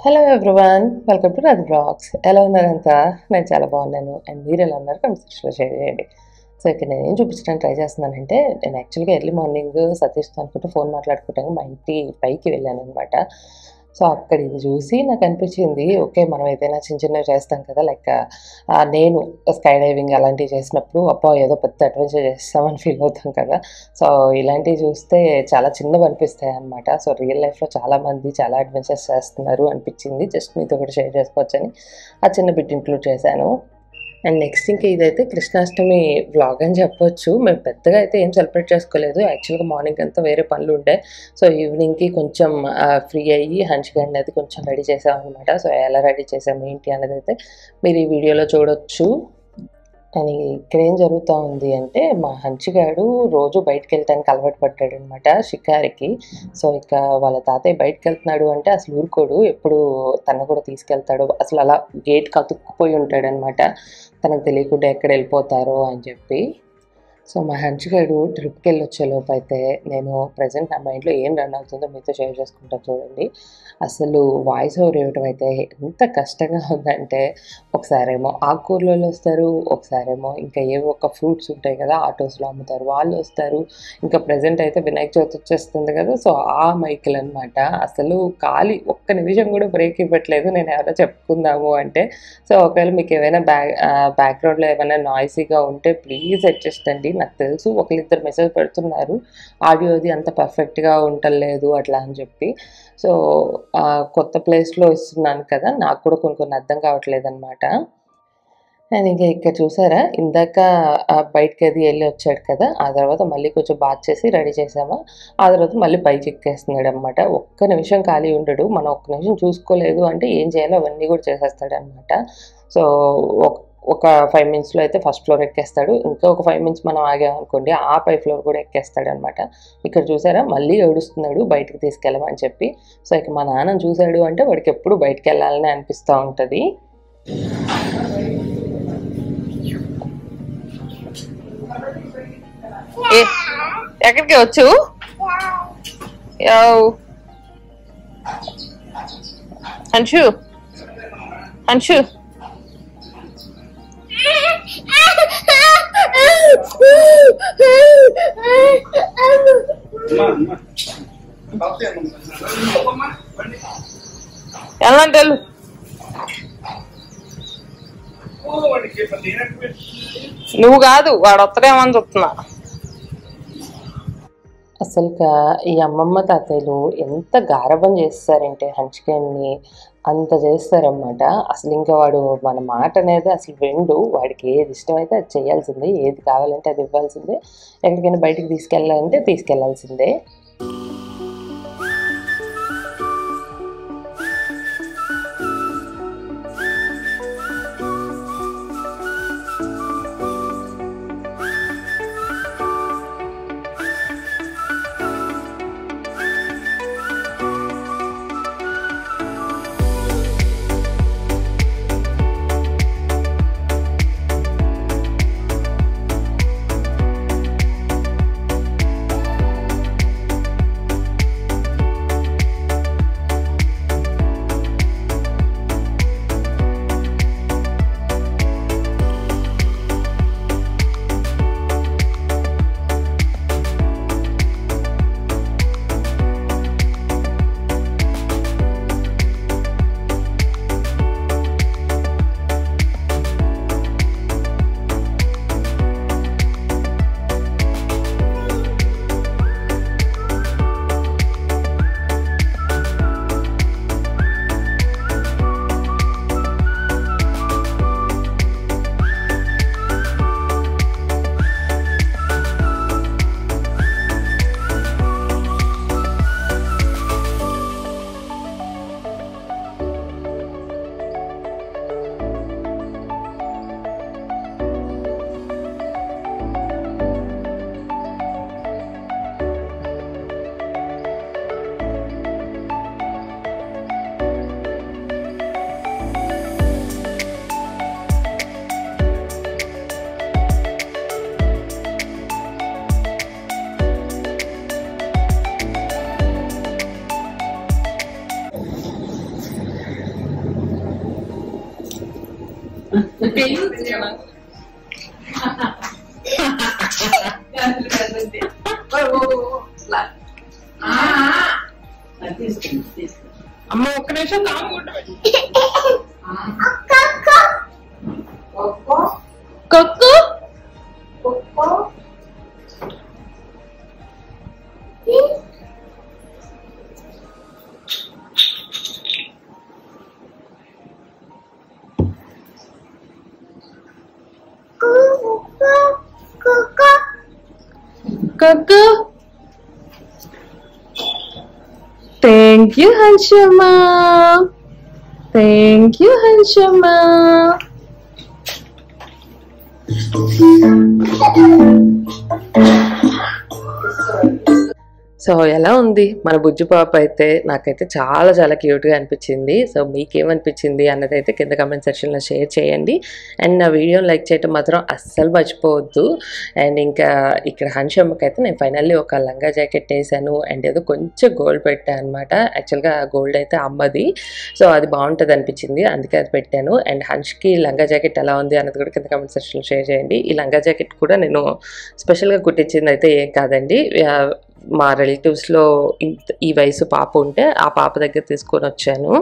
Hello everyone welcome to Raj blogs ఎలా ఉన్నారంతా నేను చాలా బాగున్నాను అండ్ మీరు ఎలా ఉన్నారు కమెంట్స్లో షేర్ చేయండి సో ఇక్కడ నేను ఏం చూపించడానికి ట్రై చేస్తున్నానంటే నేను యాక్చువల్గా ఎర్లీ మార్నింగ్ సతీష్తో అనుకుంటే ఫోన్ మాట్లాడుకుంటాను మా ఇంటి పైకి వెళ్ళాను అనమాట సో అక్కడ ఇది చూసి నాకు అనిపించింది ఓకే మనం ఏదైనా చిన్న చిన్నవి చేస్తాం కదా లైక్ నేను స్కై డైవింగ్ అలాంటివి చేసినప్పుడు అబ్బా ఏదో పెద్ద అడ్వెంచర్ చేస్తామని ఫీల్ అవుతాం కదా సో ఇలాంటివి చూస్తే చాలా చిన్నవి అనిపిస్తాయి అనమాట సో రియల్ లైఫ్లో చాలా మంది చాలా అడ్వెంచర్స్ చేస్తున్నారు అనిపించింది జస్ట్ మీతో కూడా షేర్ చేసుకోవచ్చని ఆ చిన్న బిట్ ఇంక్లూడ్ చేశాను అండ్ నెక్స్ట్ ఇంకా ఇదైతే కృష్ణాష్టమి వ్లాగ్ అని చెప్పొచ్చు మేము పెద్దగా అయితే ఏం సెలబ్రేట్ చేసుకోలేదు యాక్చువల్గా మార్నింగ్ అంతా వేరే పనులు ఉండే సో ఈవినింగ్కి కొంచెం ఫ్రీ అయ్యి హంచిగా అనేది కొంచెం రెడీ చేసాం అనమాట సో ఎలా రెడీ చేసాము ఏంటి అనేది అయితే మీరు ఈ వీడియోలో చూడొచ్చు అని ఇక్కడ ఏం జరుగుతూ ఉంది అంటే మా హంచిగాడు రోజు బయటకు వెళ్ళటానికి అలవాటు పడ్డాడు అనమాట షికారికి సో ఇక వాళ్ళ తాతయ్య బయటకు వెళ్తున్నాడు అంటే అసలు ఊరుకోడు ఎప్పుడు తన కూడా తీసుకెళ్తాడు అసలు అలా గేట్ కతుక్కుపోయి ఉంటాడు అనమాట తనకు తెలియకుండా ఎక్కడ వెళ్ళిపోతారో అని చెప్పి సో మా హంచిగాడు ట్రిప్కి వెళ్ళి వచ్చే లోపు అయితే నేను ప్రజెంట్ నా మైండ్లో ఏం రన్ అవుతుందో మీతో షేర్ చేసుకుంటా చూడండి అసలు వాయిస్ ఓవర్ ఇవ్వటం అయితే ఎంత కష్టంగా ఉందంటే ఒకసారేమో ఆకుకూరలు వస్తారు ఒకసారేమో ఇంకా ఏవో ఒక ఫ్రూట్స్ ఉంటాయి కదా ఆటోస్లో అమ్ముతారు వాళ్ళు వస్తారు ఇంకా ప్రజెంట్ అయితే వినాయక చవితి వచ్చేస్తుంది కదా సో ఆ మైకిల్ అనమాట అసలు ఖాళీ ఒక్క నిమిషం కూడా బ్రేక్ ఇవ్వట్లేదు నేను ఎవరో చెప్పుకుందాము అంటే సో ఒకవేళ మీకు ఏమైనా బ్యాక్ బ్యాక్గ్రౌండ్లో ఏమైనా నాయిసీగా ఉంటే ప్లీజ్ అడ్జస్ట్ అండి నాకు తెలుసు ఒకరిద్దరు మెసేజ్ పెడుతున్నారు ఆడియోది అంత పర్ఫెక్ట్గా ఉండలేదు అట్లా అని చెప్పి సో కొత్త ప్లేస్లో ఇస్తున్నాను కదా నాకు కూడా కొన్ని కొన్ని అర్థం కావట్లేదు అనమాట అండ్ ఇంకా ఇక్కడ చూసారా ఇందాక బయటకి అది వెళ్ళి వచ్చాడు కదా ఆ తర్వాత మళ్ళీ కొంచెం బాత్ చేసి రెడీ చేసామా ఆ తర్వాత మళ్ళీ పైకి ఎక్కేస్తున్నాడు అనమాట ఒక్క నిమిషం ఖాళీ ఉండడు మనం ఒక్క నిమిషం చూసుకోలేదు అంటే ఏం చేయాలో అవన్నీ కూడా చేసేస్తాడు అనమాట సో ఒక ఫైవ్ మినిట్స్లో అయితే ఫస్ట్ ఫ్లోర్ ఎక్కేస్తాడు ఇంకా ఒక ఫైవ్ మినిట్స్ మనం ఆగామనుకోండి ఆ పై ఫ్లోర్ కూడా ఎక్కేస్తాడు అనమాట ఇక్కడ చూసారా మళ్ళీ ఏడుస్తున్నాడు బయటకు తీసుకెళ్ళమని చెప్పి సో ఇక మా నాన్న చూశాడు అంటే వాడికి ఎప్పుడు బయటకు వెళ్ళాలని అనిపిస్తూ ఉంటుంది ఎక్కడికి వచ్చు అంశు అంశు ఎలాంటి వెళ్ళు నువ్వు కాదు వాడు వస్తడేమని చెప్తున్నా అసలుగా ఈ అమ్మమ్మ తాతయ్యలు ఎంత గారభం చేస్తారంటే హంచికాయని అంత చేస్తారన్నమాట అసలు ఇంకా వాడు మన మాట అనేది అసలు వెండు వాడికి ఏది ఇష్టమైతే అది చేయాల్సిందే ఏది కావాలంటే అది ఇవ్వాల్సిందే ఎక్కడికైనా బయటికి తీసుకెళ్ళాలంటే తీసుకెళ్లాల్సిందే అమ్మ ఒక్క నిమిషం తాముకుంటా కొక్కు కొక్కు థ్యాంక్ యూ హర్షమ్మా థ్యాంక్ యూ హర్షమ్మా సో ఎలా ఉంది మన బుజ్జి పాప అయితే నాకైతే చాలా చాలా క్యూట్గా అనిపించింది సో మీకేమనిపించింది అన్నది అయితే కింద కమెంట్ సెక్షన్లో షేర్ చేయండి అండ్ నా వీడియోని లైక్ చేయటం మాత్రం అస్సలు మర్చిపోవద్దు అండ్ ఇంకా ఇక్కడ హన్షమ్మకి అయితే నేను ఫైనల్లీ ఒక లంగా జాకెట్ వేసాను అండ్ ఏదో కొంచెం గోల్డ్ పెట్టాను అనమాట యాక్చువల్గా గోల్డ్ అయితే అమ్మది సో అది బాగుంటుంది అనిపించింది అందుకే అది పెట్టాను అండ్ హన్ష్కి లంగా జాకెట్ ఎలా ఉంది అన్నది కూడా కింద కమెంట్ సెక్షన్లో షేర్ చేయండి ఈ లంగా జాకెట్ కూడా నేను స్పెషల్గా కుట్టించింది అయితే ఏం కాదండి ఆ, మా రిలేటివ్స్లో ఇంత- ఈ వయసు పాప ఉంటే ఆ పాప దగ్గర తీసుకొని వచ్చాను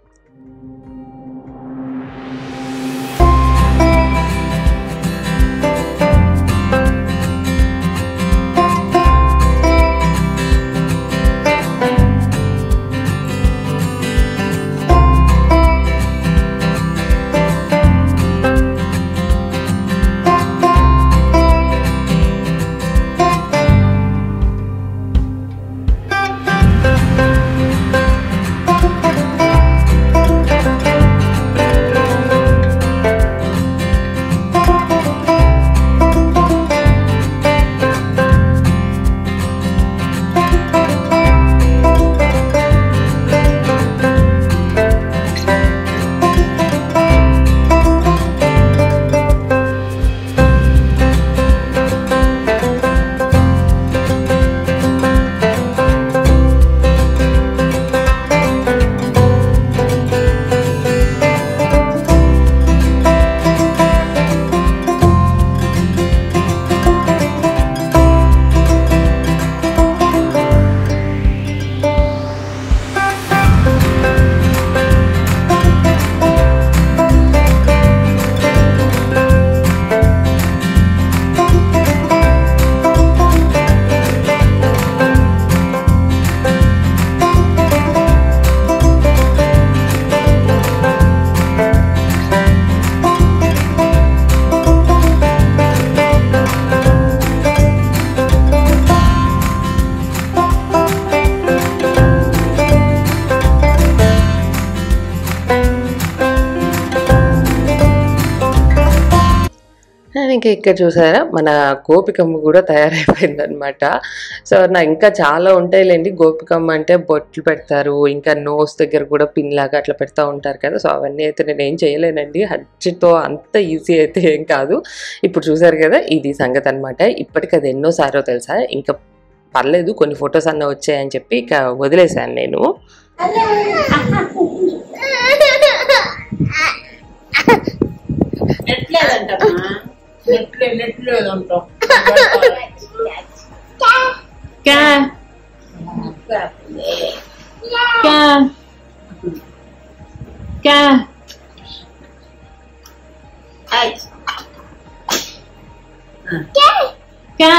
అండ్ ఇంకా ఇక్కడ చూసారా మన గోపికమ్మ కూడా తయారైపోయిందనమాట సో నా ఇంకా చాలా ఉంటాయిలేండి గోపికమ్మ అంటే బొట్లు పెడతారు ఇంకా నోస్ దగ్గర కూడా పిన్ లాగా అట్లా పెడతా ఉంటారు కదా సో అవన్నీ అయితే నేను ఏం చేయలేనండి హజ్తో అంత ఈజీ అయితే ఏం కాదు ఇప్పుడు చూసారు కదా ఇది సంగతి అనమాట ఇప్పటికి అది ఎన్నోసారో తెలుసా ఇంకా పర్లేదు కొన్ని ఫొటోస్ అన్న వచ్చాయని చెప్పి ఇక వదిలేశాను నేను నెట్లేదంటమ్మా నెట్లే నెట్లేదంటాం క్యా క్యా క్యా క్యా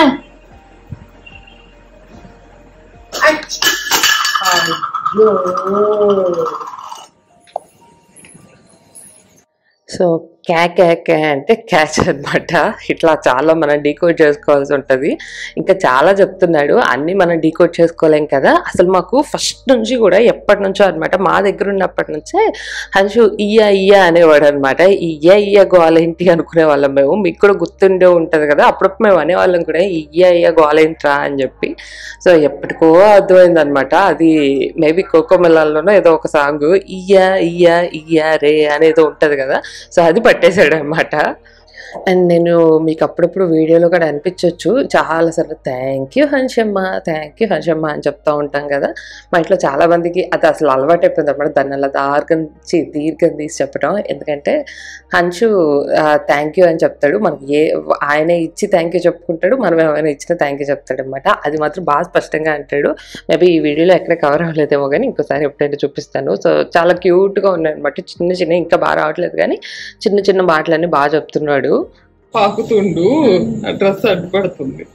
సో క్యా క్యా క్యా అంటే క్యాచ్ అన్నమాట ఇట్లా చాలా మనం డీకోడ్ చేసుకోవాల్సి ఉంటుంది ఇంకా చాలా చెప్తున్నాడు అన్నీ మనం డీకోడ్ చేసుకోలేం కదా అసలు మాకు ఫస్ట్ నుంచి కూడా ఎప్పటి నుంచో అనమాట మా దగ్గర ఉన్నప్పటి నుంచే హన్షు ఇయ్య ఇయ్య అనేవాడు అనమాట ఇయ్య ఇయ్య గోలేంటి అనుకునే వాళ్ళం మేము మీకు కూడా గుర్తుండే ఉంటుంది కదా అప్పుడప్పుడు మేము అనేవాళ్ళం కూడా ఇయ్య ఇయ్య గోలేంట్రా అని చెప్పి సో ఎప్పటికో అర్థమైంది అనమాట అది మేబీ కోకోమెల్లాలోనో ఏదో ఒక సాంగ్ ఇయ్య ఇయ్య ఇయ్య రే అనేదో ఉంటది కదా సో అది పట్టేశాడు అనమాట అండ్ నేను మీకు అప్పుడప్పుడు వీడియోలో కూడా అనిపించవచ్చు చాలా సార్లు థ్యాంక్ యూ హన్షమ్మ థ్యాంక్ యూ హన్షమ్మ అని చెప్తూ ఉంటాం కదా మా ఇంట్లో చాలా మందికి అది అసలు అలవాటు అయిపోయింది అనమాట దాన్ని అలా దార్ఘం చి దీర్ఘం తీసి చెప్పడం ఎందుకంటే హన్షు థ్యాంక్ యూ అని చెప్తాడు మనకి ఏ ఆయన ఇచ్చి థ్యాంక్ యూ చెప్పుకుంటాడు మనం ఏమైనా ఇచ్చినా థ్యాంక్ యూ చెప్తాడు అనమాట అది మాత్రం బాగా స్పష్టంగా అంటాడు మేబీ ఈ వీడియోలో ఎక్కడ కవర్ అవ్వలేదేమో కానీ ఇంకోసారి ఎప్పుడైనా చూపిస్తాను సో చాలా క్యూట్గా ఉన్నాయి అనమాట చిన్న చిన్న ఇంకా బాగా రావట్లేదు కానీ చిన్న చిన్న మాటలన్నీ బాగా చెప్తున్నాడు పాకుతుండు ఆ డ్రెస్ అడ్డుపడుతుంది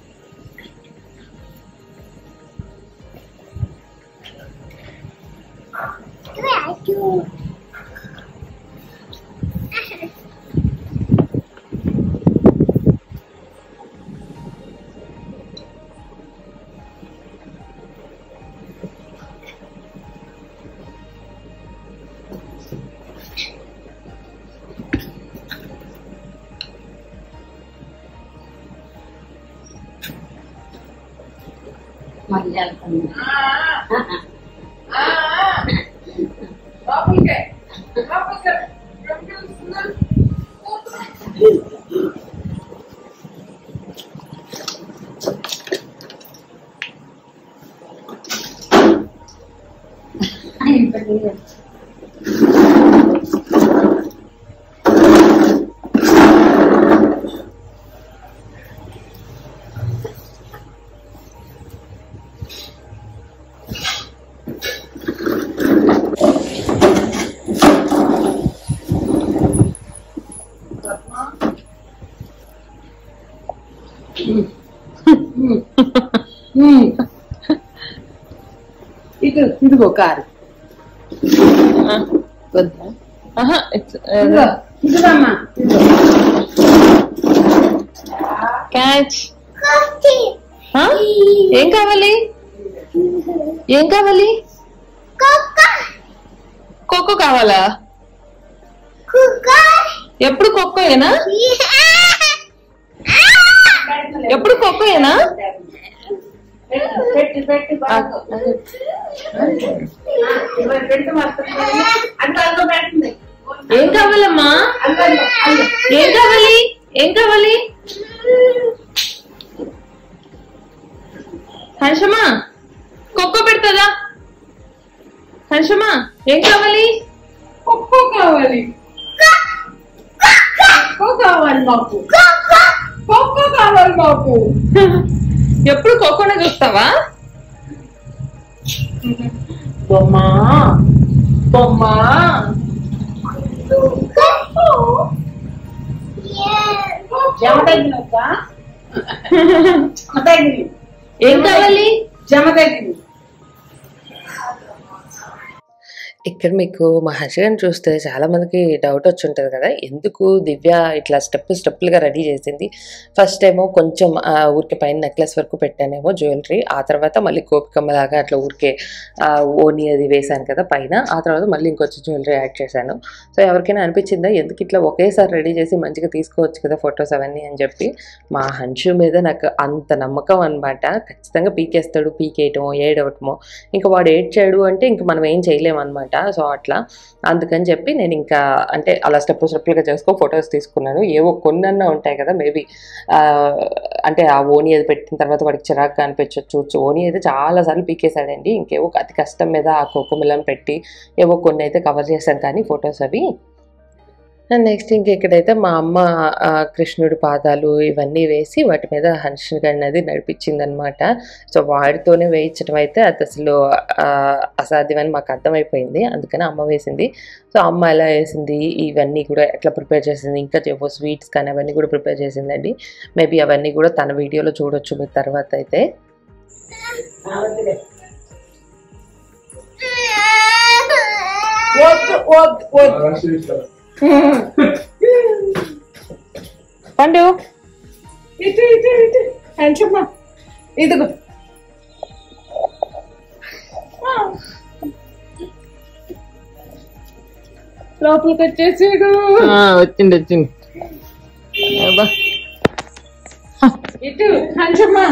మళ్ళీ వెళ్తుంది లోపలికే లోపలికే ఇటు ఇదిగో కారు వద్దా ఇదిగో ఇదిగమ్మా క్యాచ్ ఏం కావాలి ఏం కావాలి ఖోఖో కావాలా ఎప్పుడు ఖోఖోయేనా ఎప్పుడు ఖోఖోయేనా పెట్టి పెట్టి బాగు. పెట్టి మాత్రం అంత అందులో పెట్టింది ఏం కావాలమ్మా అందులో అందులో ఏం కావాలి ఏం కావాలి హర్షమా ఖోఖో పెడతదా హర్షమా ఏం కావాలి ఒక్కో కావాలి ఒక్కో కావాలి మాకు ఒక్కో కావాలి మాకు ఎప్పుడు ఖోఖోనే చూస్తావా బొమ్మా బొమ్మా జమ తగ్గినక్క జమ తగ్గింది ఏం కావాలి జమ తగ్గింది ఇక్కడ మీకు మహర్షి గారిని చూస్తే చాలా మందికి డౌట్ వచ్చి ఉంటుంది కదా ఎందుకు దివ్య ఇట్లా స్టెప్ స్టెప్పులుగా రెడీ చేసింది ఫస్ట్ ఏమో కొంచెం ఆ, ఊరికే పైన నెక్లెస్ వరకు పెట్టానేమో జ్యువెలరీ ఆ తర్వాత మళ్ళీ కోపికమ్మలాగా అట్లా ఊరికే ఆ, ఓని అది వేశాను కదా పైన ఆ తర్వాత మళ్ళీ ఇంకొంచెం జ్యువెలరీ యాడ్ చేశాను సో ఎవరికైనా అనిపించిందా ఎందుకు ఇట్లా ఒకేసారి రెడీ చేసి మంచిగా తీసుకోవచ్చు కదా ఫొటోస్ అవన్నీ అని చెప్పి మా హన్షు మీద నాకు అంత నమ్మకం అనమాట ఖచ్చితంగా పీకేస్తాడు పీకేయటమో ఏడవటమో ఇంకా వాడు ఏడ్చాడు అంటే ఇంక మనం ఏం చేయలేమన్నమాట సో అట్లా అందుకని చెప్పి నేను ఇంకా అంటే అలా స్టెప్ స్టెప్లుగా చేసుకో ఫొటోస్ తీసుకున్నాను ఏవో కొన్నన్నా ఉంటాయి కదా మేబీ అంటే ఆ ఓని అది పెట్టిన తర్వాత వాడికి చిరాకు అనిపించవచ్చు ఓని అయితే చాలా సార్లు పీకేశాడండి ఇంకేవో అతి కష్టం మీద ఆ కోకోమిలం పెట్టి ఏవో కొన్ని అయితే కవర్ చేశాను కానీ ఫొటోస్ అవి అండ్ నెక్స్ట్ ఇంక ఇక్కడైతే మా అమ్మ ఆ, కృష్ణుడి పాదాలు ఇవన్నీ వేసి వాటి మీద హన్షన్ అనేది నడిపించిందనమాట సో వాడితోనే వేయించడం అయితే అది అసలు ఆ, అసాధ్యమని మాకు అర్థమైపోయింది అందుకని అమ్మ వేసింది సో అమ్మ ఎలా వేసింది ఇవన్నీ కూడా ఎట్లా ప్రిపేర్ చేసింది ఇంకా ఏవో స్వీట్స్ కానీ అవన్నీ కూడా ప్రిపేర్ చేసిందండి మేబీ అవన్నీ కూడా తన వీడియోలో చూడొచ్చు మీరు తర్వాత అయితే వద్దు వద్దు వద్దు పండు ఇటు ఇటు ఇటు అంచమ్మా ఇదిగో లోపలికి వచ్చేసాడు వచ్చింది వచ్చింది ఇటు అంచమ్మా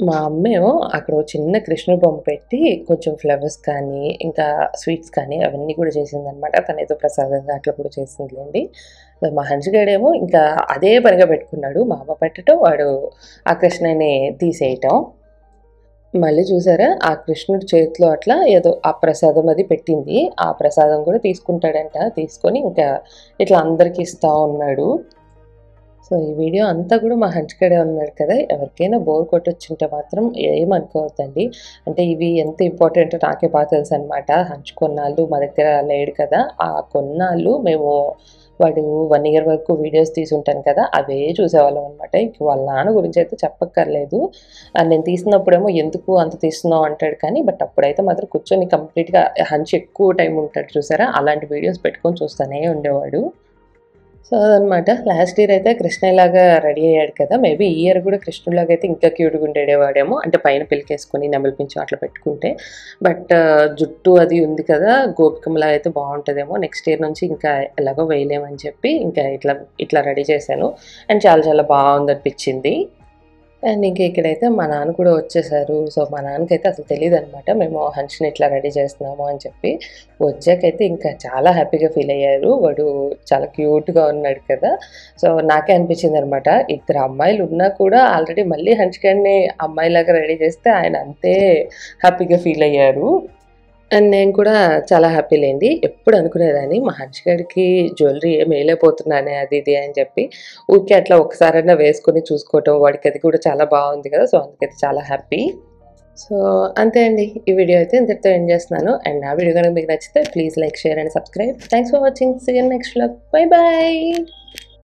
మా అమ్మేమో అక్కడ ఓ చిన్న కృష్ణుడి బొమ్మ పెట్టి కొంచెం ఫ్లవర్స్ కానీ ఇంకా స్వీట్స్ కానీ అవన్నీ కూడా చేసిందనమాట తను ఏదో ప్రసాదంగా అట్లా కూడా చేసిందిలేండి మా హంచుగాడేమో ఇంకా అదే పనిగా పెట్టుకున్నాడు మా అమ్మ పెట్టడం వాడు ఆ కృష్ణని తీసేయటం మళ్ళీ చూసారా ఆ కృష్ణుడి చేతిలో అట్లా ఏదో ఆ ప్రసాదం అది పెట్టింది ఆ ప్రసాదం కూడా తీసుకుంటాడంట తీసుకొని ఇంకా ఇట్లా అందరికి ఇస్తా ఉన్నాడు సో ఈ వీడియో అంతా కూడా మా హంచుకడే ఉన్నాడు కదా ఎవరికైనా బోర్ కొట్టొచ్చుంటే మాత్రం ఏమనుకోవద్దండి అంటే ఇవి ఎంత ఇంపార్టెంట్ నాకే బాగా తెలుసు అనమాట హంచు కొన్నాళ్ళు మా దగ్గర లేడు కదా ఆ కొన్నాళ్ళు మేము వాడు వన్ ఇయర్ వరకు వీడియోస్ తీసుంటాను కదా అవే చూసేవాళ్ళం అనమాట ఇంక వాళ్ళ నాన్న గురించి అయితే చెప్పక్కర్లేదు ఆ నేను తీసినప్పుడేమో ఎందుకు అంత తీస్తున్నావు అంటాడు కానీ బట్ అప్పుడైతే మాత్రం కూర్చొని కంప్లీట్గా హంచ్ ఎక్కువ టైం ఉంటాడు చూసారా అలాంటి వీడియోస్ పెట్టుకొని చూస్తూనే ఉండేవాడు సో అదనమాట లాస్ట్ ఇయర్ అయితే కృష్ణలాగా రెడీ అయ్యాడు కదా మేబీ ఈ ఇయర్ కూడా కృష్ణులాగా అయితే ఇంకా క్యూట్గా ఉండేవాడేమో అంటే పైన పిలికేసుకొని నెమలి పింఛం అట్లా పెట్టుకుంటే బట్ జుట్టు అది ఉంది కదా గోపికమలా అయితే బాగుంటుందేమో నెక్స్ట్ ఇయర్ నుంచి ఇంకా ఎలాగో వేయలేమని చెప్పి ఇంకా ఇట్లా ఇట్లా రెడీ చేశాను అండ్ చాలా చాలా బాగుంది అనిపించింది అండ్ ఇంకా ఇక్కడైతే మా నాన్న కూడా వచ్చేసారు సో మా నాన్నకైతే అసలు తెలియదు అనమాట మేము హన్స్ని ఇట్లా రెడీ చేస్తున్నాము అని చెప్పి వచ్చాకైతే ఇంకా చాలా హ్యాపీగా ఫీల్ అయ్యారు వాడు చాలా క్యూట్గా ఉన్నాడు కదా సో నాకే అనిపించింది అనమాట ఇద్దరు అమ్మాయిలు ఉన్నా కూడా ఆల్రెడీ మళ్ళీ హంచుగాడిని అమ్మాయిలాగా రెడీ చేస్తే ఆయన అంతే హ్యాపీగా ఫీల్ అయ్యారు అండ్ నేను కూడా చాలా హ్యాపీ లేండి ఎప్పుడు అనుకునేదాన్ని మా హన్షిగాడికి జ్యువెలరీ ఏం వేయలేకపోతున్నానే అది ఇది అని చెప్పి ఊరికే అట్లా ఒకసారైనా వేసుకొని చూసుకోవటం వాడికి అది కూడా చాలా బాగుంది కదా సో అందుకైతే చాలా హ్యాపీ సో అంతే అండి ఈ వీడియో అయితే ఇంతటితో ఎండ్ చేస్తున్నాను అండ్ నా వీడియో కనుక మీకు నచ్చితే please like share and subscribe thanks for watching see next vlog bye bye